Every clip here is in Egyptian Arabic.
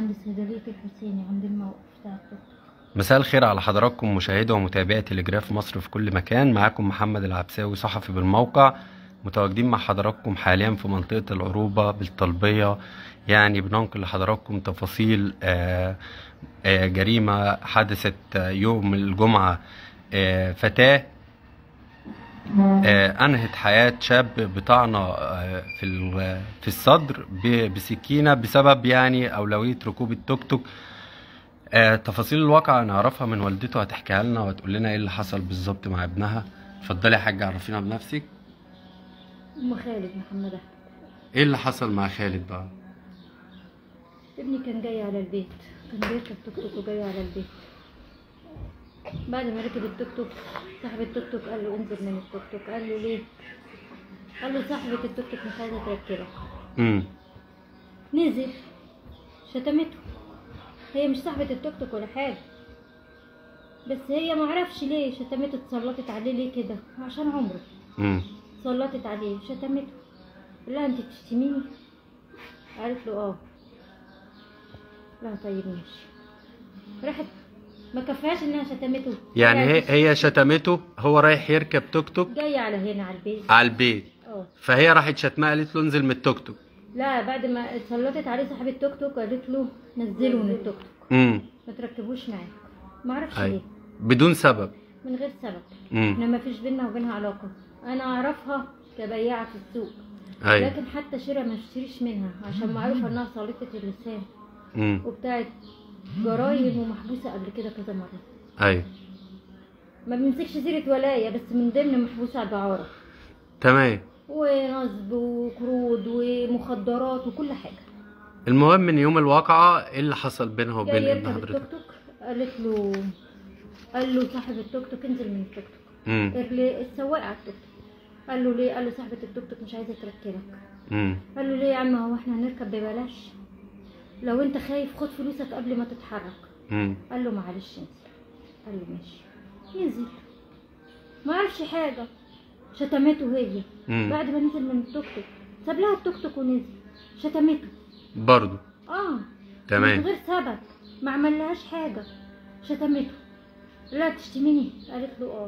عند صيدلية الحسيني عند الموقف بتاع التوك مساء الخير على حضراتكم مشاهدي ومتابعي تلجراف مصر في كل مكان معاكم محمد العبساوي صحفي بالموقع متواجدين مع حضراتكم حاليا في منطقة العروبة بالطلبية يعني بننقل لحضراتكم تفاصيل آه، آه، جريمة حدثت آه، يوم الجمعة آه، فتاة آه، انهت حياه شاب بطعنه آه، في ال- في الصدر ب- بسكينه بسبب يعني اولويه ركوب التوك توك آه، تفاصيل الواقع نعرفها من والدته هتحكيها لنا وتقول لنا ايه اللي حصل بالظبط مع ابنها اتفضلي يا حاجه عرفينا بنفسك أم خالد محمد أحمد ايه اللي حصل مع خالد بقى ابني كان جاي على البيت كان بيركب توك توك وجاي على البيت بعد ما ركب التوك توك صاحب التوك توك قال له انزل من التوك توك قال له ليه قال له صاحبة التوك توك مش عايزة تركبك امم نزل شتمته هي مش صاحبة التوك توك ولا حاجة بس هي معرفش ليه شتمته اتسلطت عليه ليه كده عشان عمره امم سلطت عليه شتمته قال لها انت بتشتميني قالت له اه لا طيب ماشي راحت ما كفاش انها شتمته يعني هي طلعت هي شتمته هو رايح يركب توك توك جايه على هنا على البيت على البيت اه فهي راحت شتمها قالت له انزل من التوك توك لا بعد ما سلطت عليه صاحب التوك توك قالت له نزله من التوك توك امم ما تركبوش معاك ما اعرفش اي ليه بدون سبب من غير سبب امم احنا ما فيش بينا وبينها علاقه انا اعرفها كبياعه في السوق اي لكن حتى شراء ما اشتريش منها عشان معروفه انها سلطه اللسان امم وبتاعت جرايم ومحبوسه قبل كده كذا مره اي ما بنمسكش سيره ولايه بس من ضمن محبوسه على الدعاره تمام ونصب وقروض ومخدرات وكل حاجه المهم من يوم الواقعة ايه اللي حصل بينها وبين جاي ابن يركب التوك حضرتك؟ توك قالت له قال له صاحب التوك توك انزل من التوك توك امم اللي السواق على التوك توك قال له ليه قال له صاحبة التوك توك مش عايزة تركبك امم قال له ليه يا عم هو احنا هنركب ببلاش لو انت خايف خد فلوسك قبل ما تتحرك امم قال له معلش انزل قال له ماشي ينزل ما عرفش حاجة شتمته هي مم. بعد ما نزل من التوك توك ساب لها التوك توك ونزل شتمته برضو اه تمام. من غير سبب ما عملهاش حاجة شتمته لا تشتميني قالت له اه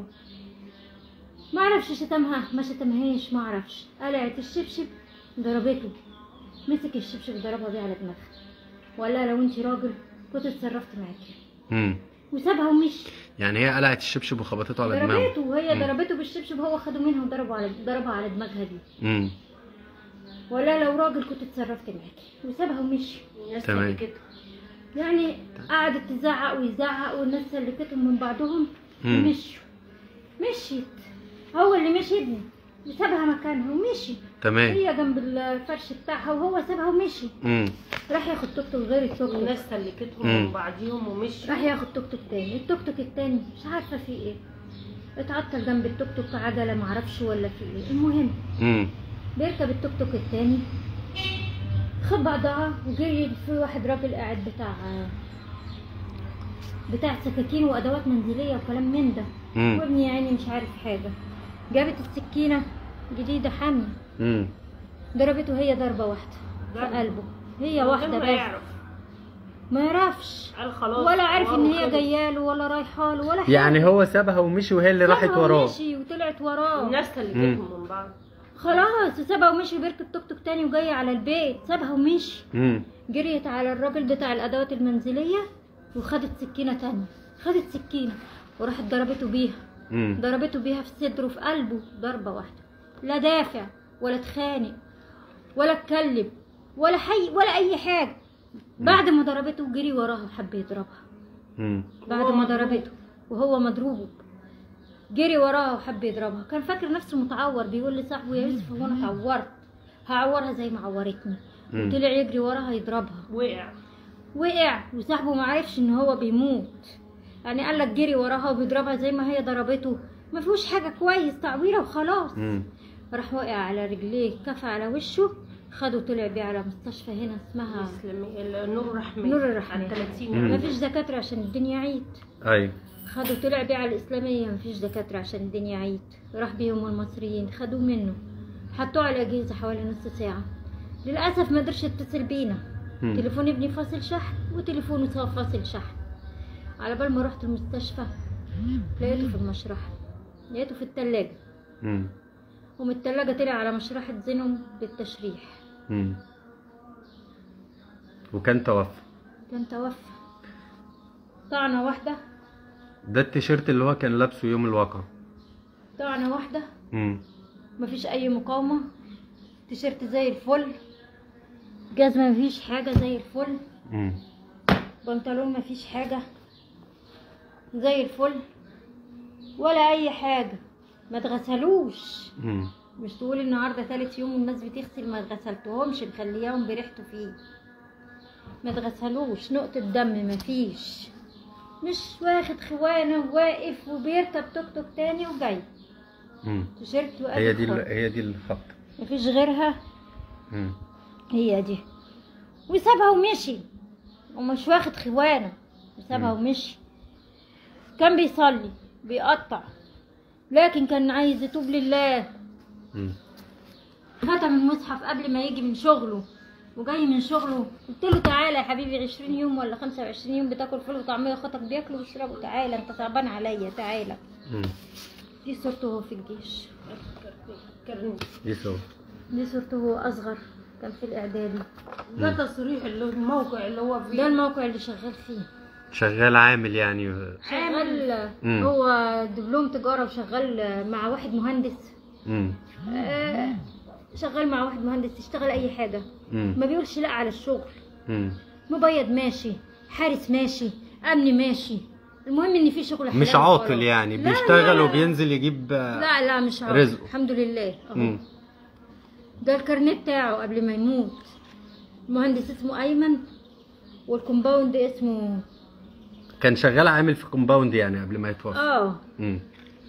ما اعرفش شتمها ما شتمهاش ما اعرفش قلعت الشبشب ضربته مسك الشبشب ضربها بيه على دماغها وقال لها لو انت راجل كنت اتصرفت معاكي امم وسابها ومشي يعني هي قلعت الشبشب وخبطته على دماغه ضربته وهي مم. ضربته بالشبشب هو خده منها وضربه على ضربها على دماغها دي امم ولا لو راجل كنت اتصرفت معاكي وسابها ومشي تمام يعني قعدت تزعق ويزعق والناس سلكتهم من بعضهم مم. ومشوا مشيت هو اللي مشي ابني سابها مكانها ومشي تمام هي جنب الفرش بتاعها وهو سابها ومشي امم راح ياخد توك توك غير التوك توك والناس سلكتهم مم. من بعضيهم ومشوا راح ياخد توك توك تاني التوك توك التاني مش عارفه فيه ايه اتعطل جنب التوك توك عجله معرفش ولا فيه ايه المهم امم بيركب التوك توك التاني خد بعضها وجري في واحد راجل قاعد بتاع بتاع سكاكين وادوات منزليه وكلام من ده مم. وابني يا عيني مش عارف حاجه جابت السكينه جديده حاميه امم ضربته هي ضربه واحده في ضربة. قلبه هي من واحده غير ما بس يعرف ما يعرفش قال خلاص ولا عارف ان هي وخلص. جايه له ولا رايحه له ولا حاجه يعني هو سابها ومشي وهي اللي راحت سابها وراه ومشي وطلعت وراه الناس سلكتهم من بعض خلاص سابها ومشي وبيركب توك توك تاني وجاي على البيت سابها ومشي امم جريت على الراجل بتاع الادوات المنزليه وخدت سكينه تانية خدت سكينه وراحت ضربته بيها امم ضربته بيها في صدره في قلبه ضربه واحده لا دافع ولا اتخانق ولا اتكلم ولا حي ولا اي حاجه بعد ما ضربته جري وراها وحب يضربها امم بعد وهو ما مضروب. ضربته وهو مضروب جري وراها وحب يضربها كان فاكر نفسه متعور بيقول لصاحبه يا يوسف هو انا اتعورت هعورها زي ما عورتني مم. وطلع يجري وراها يضربها وقع وقع وصاحبه ما عرفش ان هو بيموت يعني قال لك جري وراها وبيضربها زي ما هي ضربته ما فيهوش حاجه كويس تعويره وخلاص امم راح وقع على رجليه كفى على وشه خده طلع بيه على مستشفى هنا اسمها مسلمي النور الرحمن نور الرحمن. على 30 مم. ما فيش دكاتره عشان الدنيا عيد ايوه خدوا طلع بيه على الإسلامية مفيش دكاترة عشان الدنيا عيد راح بيهم المصريين خدوه منه حطوه على الأجهزة حوالي نص ساعة للأسف ما قدرش يتصل بينا مم. تليفون ابني فاصل شحن وتليفونه صار فاصل شحن على بال ما رحت المستشفى لقيته في المشرحة لقيته في التلاجة مم. ومن التلاجة طلع على مشرحة زينهم للتشريح مم. وكان توفى كان توفى طعنة واحدة ده التيشيرت اللي هو كان لابسه يوم الواقعة طعنة واحدة مم. مفيش أي مقاومة تيشيرت زي الفل جزمة مفيش حاجة زي الفل مم. بنطلون مفيش حاجة زي الفل ولا أي حاجة ما اتغسلوش مم. مش تقولي النهارده تالت يوم والناس بتغسل ما اتغسلتهمش مخلياهم بريحته فيه ما اتغسلوش نقطة دم مفيش مش واخد خوانة واقف وبيركب توك توك تاني وجاي مم. تيشيرت وقافل هي دي ال- خالص. هي دي الخط مفيش غيرها مم. هي دي وسابها ومشي ومش واخد خوانة وسابها مم. ومشي كان بيصلي بيقطع لكن كان عايز يتوب لله مم. ختم المصحف قبل ما يجي من شغله وجاي من شغله قلت له تعالى يا حبيبي 20 يوم ولا 25 يوم بتاكل فول وطعميه اخواتك بياكلوا ويشربوا تعالى انت صعبان عليا تعالى مم. دي صورته وهو في الجيش كرني دي صور دي صورته وهو اصغر كان في الاعدادي ده تصريح اللي الموقع اللي هو ده فيه الموقع اللي شغال فيه شغال عامل يعني شغال مم. هو دبلوم تجاره وشغال مع واحد مهندس مم. آه، شغال مع واحد مهندس يشتغل اي حاجه مم. ما بيقولش لا على الشغل مم. مبيض ماشي حارس ماشي امن ماشي المهم ان في شغل حلال مش عاطل وخلاص. يعني لا، لا، بيشتغل لا. وبينزل يجيب لا لا مش عاطل رزقه. الحمد لله أهو. مم. ده الكارنيه بتاعه قبل ما يموت المهندس اسمه ايمن والكومباوند اسمه كان شغال عامل في كومباوند يعني قبل ما يتوفى اه مم.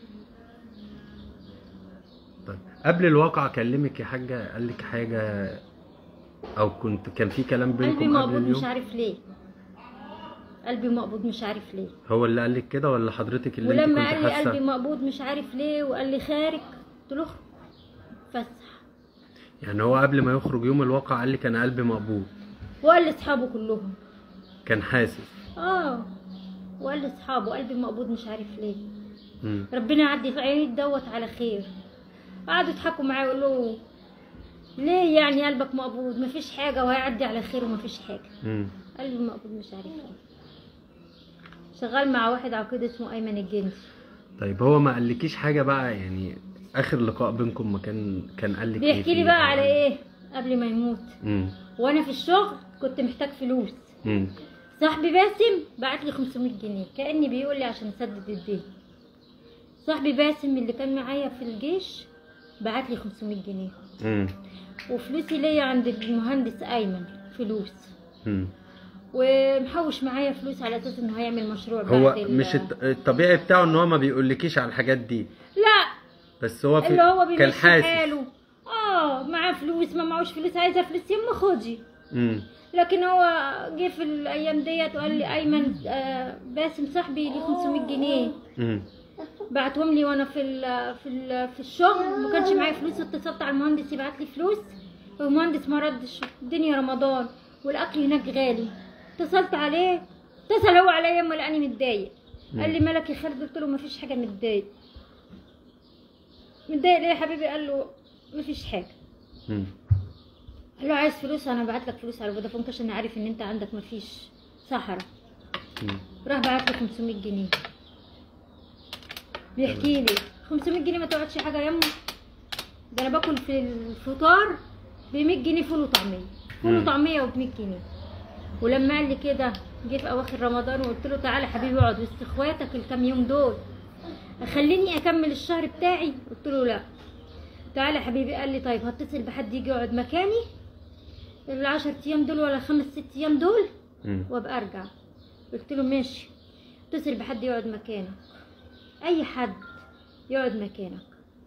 طيب قبل الواقعة كلمك يا حاجة قال لك حاجة أو كنت كان في كلام قلبي بينكم قبل مقبوض مش اليوم عارف ليه قلبي مقبوض مش عارف ليه هو اللي قال لك كده ولا حضرتك اللي انت ولما كنت قال لي قلبي حاسة مقبوض مش عارف ليه وقال لي خارج قلت له اخرج فسح يعني هو قبل ما يخرج يوم الواقعة قال لك أنا قلبي مقبوض وقال لاصحابه كلهم كان حاسس اه وقال لاصحابه قلبي مقبوض مش عارف ليه مم. ربنا يعدي في عيد دوت على خير قعدوا يضحكوا معاه يقولوا له ليه يعني قلبك مقبوض مفيش حاجة وهيعدي على خير ومفيش حاجة مم. قلبي مقبوض مش عارف ليه شغال مع واحد عقيد اسمه أيمن الجنسي طيب هو ما قالكيش حاجة بقى يعني آخر لقاء بينكم ما كان كان قال لك بيحكي لي بقى على ايه قبل ما يموت مم. وانا في الشغل كنت محتاج فلوس مم. صاحبي باسم بعت لي 500 جنيه كاني بيقول لي عشان اسدد الدين صاحبي باسم اللي كان معايا في الجيش بعت لي 500 جنيه مم. وفلوسي ليا عند المهندس ايمن فلوس مم. ومحوش معايا فلوس على اساس انه هيعمل مشروع هو بعد ال- مش الط- الطبيعي بتاعه ان هو ما بيقولكيش على الحاجات دي لا بس هو في اللي هو كان بيمشي حاسس حاله اه معاه فلوس ما معوش فلوس عايزه فلوس يما خدي مم. لكن هو جه في الايام ديت وقال لي ايمن آه باسم صاحبي ليه 500 جنيه مم. بعتهم لي وانا في ال في ال في الشغل ما كانش معايا فلوس اتصلت على المهندس يبعت لي فلوس والمهندس ما ردش الدنيا رمضان والاكل هناك غالي اتصلت عليه اتصل هو عليا اما لقاني متضايق قال لي مالك يا خالد قلت له مفيش حاجه متضايق متضايق ليه يا حبيبي قال له مفيش حاجه مم. قال له عايز فلوس انا بعت لك فلوس على فودافون كاش انا عارف ان انت عندك مفيش صحراء مم. راح بعت لي 500 جنيه بيحكي لي 500 جنيه ما تقعدش حاجه يمه ده انا باكل في الفطار ب 100 جنيه فول وطعميه فول مم. وطعميه وب 100 جنيه ولما قال لي كده جه في اواخر رمضان وقلت له تعالى حبيبي اقعد وسط اخواتك الكام يوم دول خليني اكمل الشهر بتاعي قلت له لا تعالى حبيبي قال لي طيب هتصل بحد يجي يقعد مكاني العشر ايام دول ولا خمس ست ايام دول مم. وابقى ارجع قلت له ماشي اتصل بحد يقعد مكانك اي حد يقعد مكانك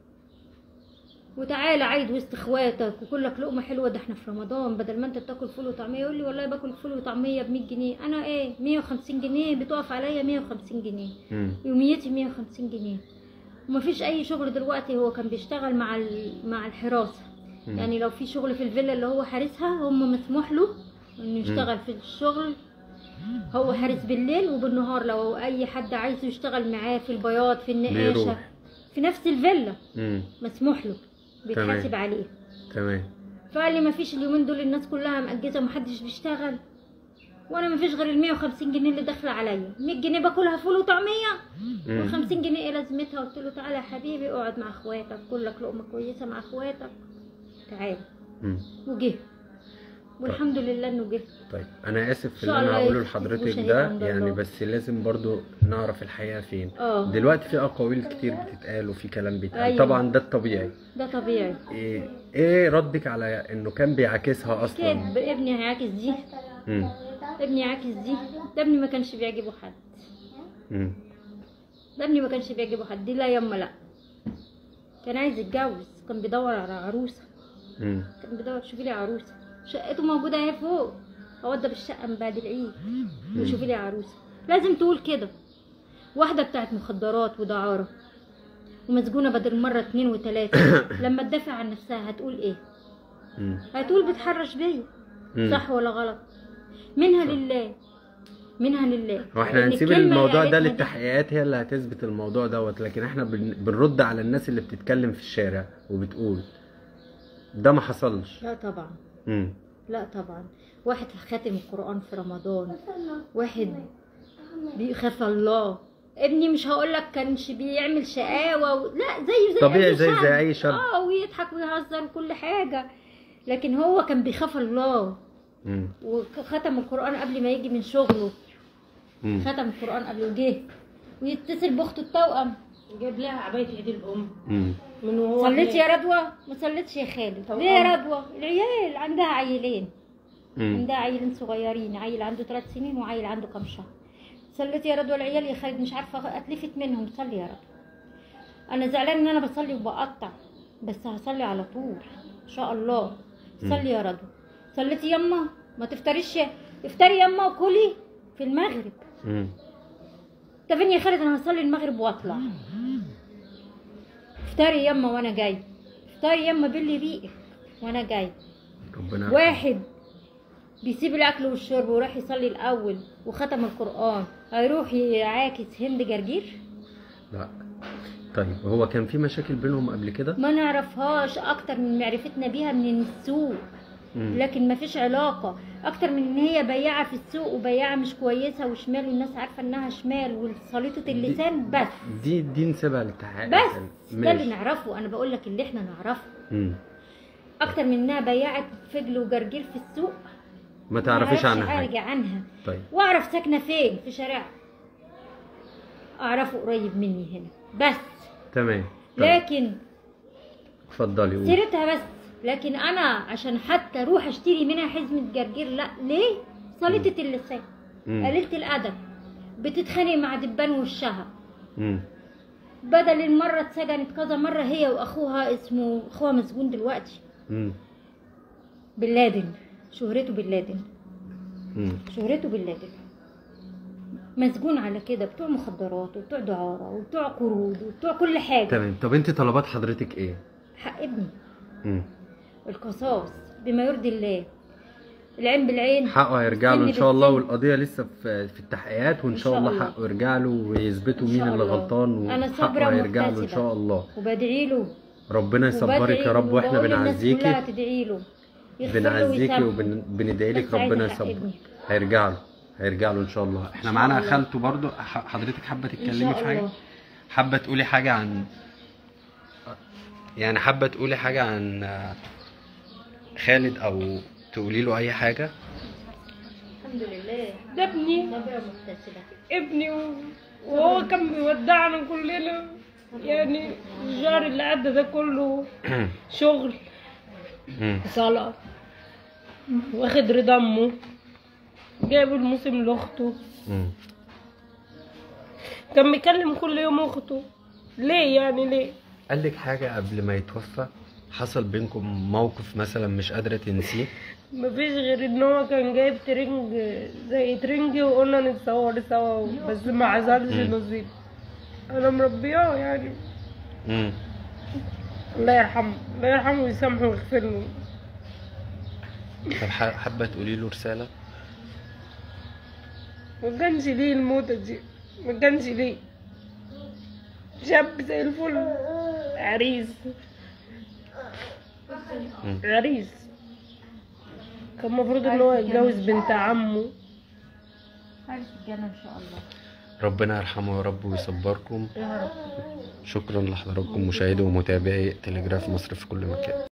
وتعالى عيد وسط اخواتك وكلك لقمه حلوه ده احنا في رمضان بدل ما انت بتاكل فول وطعميه يقول لي والله باكل فول وطعميه ب 100 جنيه انا ايه 150 جنيه بتقف عليا 150 جنيه مم. يوميتي 150 جنيه ومفيش اي شغل دلوقتي هو كان بيشتغل مع ال- مع الحراسه مم. يعني لو في شغل في الفيلا اللي هو حارسها هم مسموح له انه يشتغل في الشغل هو حارس بالليل وبالنهار لو اي حد عايزه يشتغل معاه في البياض في النقاشه بيروح. في نفس الفيلا امم مسموح له بيتحاسب تمام. عليه تمام فقال لي مفيش اليومين دول الناس كلها مأجزة ومحدش بيشتغل وانا مفيش غير ال 150 جنيه اللي داخله عليا 100 جنيه باكلها فول وطعميه مم. وال 50 جنيه ايه لازمتها قلت له تعالى يا حبيبي اقعد مع اخواتك كل لك لقمه كويسه مع اخواتك تعالى مم. وجه والحمد لله انه جه طيب انا اسف في إن اللي شاء انا الله هقوله يكتبوا لحضرتك شهيد ده عند يعني الله. بس لازم برضو نعرف الحقيقه فين اه دلوقتي في اقاويل كتير بتتقال وفي كلام بيتقال أيوة. طبعا ده الطبيعي ده طبيعي ايه ايه ردك على انه كان بيعاكسها اصلا كذب ابني هيعاكس دي مم. ابني عاكس دي ده ابني ما كانش بيعجبه حد مم. ده ابني ما كانش بيعجبه حد دي لا يما لا كان عايز يتجوز كان بيدور على عروسه مم. كان بيدور شوفي لي عروسه شقته موجوده اهي فوق اودى بالشقه من بعد العيد وشوفي لي عروسه لازم تقول كده واحده بتاعت مخدرات ودعاره ومسجونه بدل مره اتنين وتلاته لما تدافع عن نفسها هتقول ايه مم. هتقول بتحرش بيا مم. صح ولا غلط منها لله منها لله هو احنا لأن هنسيب الكلمة اللي الموضوع ده قالتها دي- للتحقيقات هي اللي هتثبت الموضوع دوت لكن احنا بن- بنرد على الناس اللي بتتكلم في الشارع وبتقول ده ما حصلش لا طبعا مم. لا طبعا واحد خاتم القرآن في رمضان واحد بيخاف الله ابني مش هقول لك كانش بيعمل شقاوة و... لا زيه زي طبيعي أي زي- شاب. زي أي شاب. اه ويضحك ويهزر وكل حاجة لكن هو كان بيخاف الله مم. وختم القرآن قبل ما يجي من شغله مم. ختم القرآن قبل وجه ويتصل بأخته التوأم جاب لها عباية عيد الأم مم. من وهو صليت هناك. يا رضوى ما صليتش يا خالد توأم. ليه يا رضوى العيال عندها عيلين مم. عندها عيلين صغيرين عيل عنده ثلاث سنين وعيل عنده كام شهر صليت يا رضوى العيال يا خالد مش عارفه اتلفت منهم صلي يا رضوى انا زعلان ان انا بصلي وبقطع بس هصلي على طول ان شاء الله صلي يا رضوى صليتي يما ما تفطريش افطري يما وكلي في المغرب مم. انت فين يا خالد انا هصلي المغرب واطلع افطري يما وانا جاي افطري يما باللي ريقك وانا جاي ربنا يرحمه. واحد بيسيب الاكل والشرب وراح يصلي الاول وختم القران هيروح يعاكس هند جرجير لا طيب هو كان في مشاكل بينهم قبل كده ما نعرفهاش اكتر من معرفتنا بيها من السوق مم. لكن ما فيش علاقه اكتر من ان هي بياعه في السوق وبياعه مش كويسه وشمال والناس عارفه انها شمال وسليطه اللسان بس دي دي نسيبها للتحقيق بس ده اللي ماشي نعرفه انا بقول لك اللي احنا نعرفه مم. اكتر من انها بياعه فجل وجرجير في السوق ما تعرفيش ما عنها أعرفش حاجه حاجه عنها طيب واعرف ساكنه فين في شارع اعرفه قريب مني هنا بس تمام طيب لكن اتفضلي قولي سيرتها بس لكن انا عشان حتى اروح اشتري منها حزمه جرجير لا ليه سلطه اللسان مم. قليله الادب بتتخانق مع دبان وشها مم. بدل المره اتسجنت كذا مره هي واخوها اسمه اخوها مسجون دلوقتي مم. بن لادن شهرته بن لادن مم. شهرته بن لادن مسجون على كده بتوع مخدرات وبتوع دعارة وبتوع قروض وبتوع كل حاجة تمام طب انت طلبات حضرتك ايه حق ابني مم. القصاص بما يرضي الله العين بالعين حقه هيرجع له ان السن شاء الله بالسن. والقضيه لسه في في التحقيقات وان إن شاء شاء الله الله. حقه يرجع له ويثبتوا إن مين شاء اللي الله. غلطان أنا وحقه صابرة هيرجع له ان ومحتسبة. شاء الله وبدعي له ربنا يصبرك وبدعي يا رب واحنا وبقول للناس كلها بنعزيكي تدعي له يغفر له بنعزيكي ويسامحه. وبندعي لك بس عايزة ربنا حق يصبر ابني. هيرجع له هيرجع له ان شاء الله احنا شاء معانا الله. خالته برضو ح- حضرتك حابه إن تتكلمي شاء في حاجه الله. حابه تقولي حاجه عن يعني حابه تقولي حاجه عن خالد او تقولي له اي حاجه الحمد لله ده ابني صابرة محتسبة ابني و- وهو كان بيودعنا كلنا يعني الشهر اللي عدى ده كله شغل مم. صلاة واخد رضا امه جايب الموسم لاخته مم. كان بيكلم كل يوم اخته ليه يعني ليه قال لك حاجه قبل ما يتوفى حصل بينكم موقف مثلا مش قادره تنسيه مفيش غير ان هو كان جايب ترنج زي ترنج وقلنا نتصور سوا بس ما حصلش مم. نصيب انا مربياه يعني مم. الله يرحمه الله يرحمه ويسامحه ويغفر له طب ح- حابة تقولي له رسالة ما كانش ليه الموتة دي ما كانش ليه شاب زي الفل عريس مم. عريس كان المفروض ان هو يتجوز بنت عمه عايش في الجنة ان شاء الله ربنا يرحمه يا رب ويصبركم يا رب شكرا لحضراتكم مشاهدي ومتابعي تلجراف مصر في كل مكان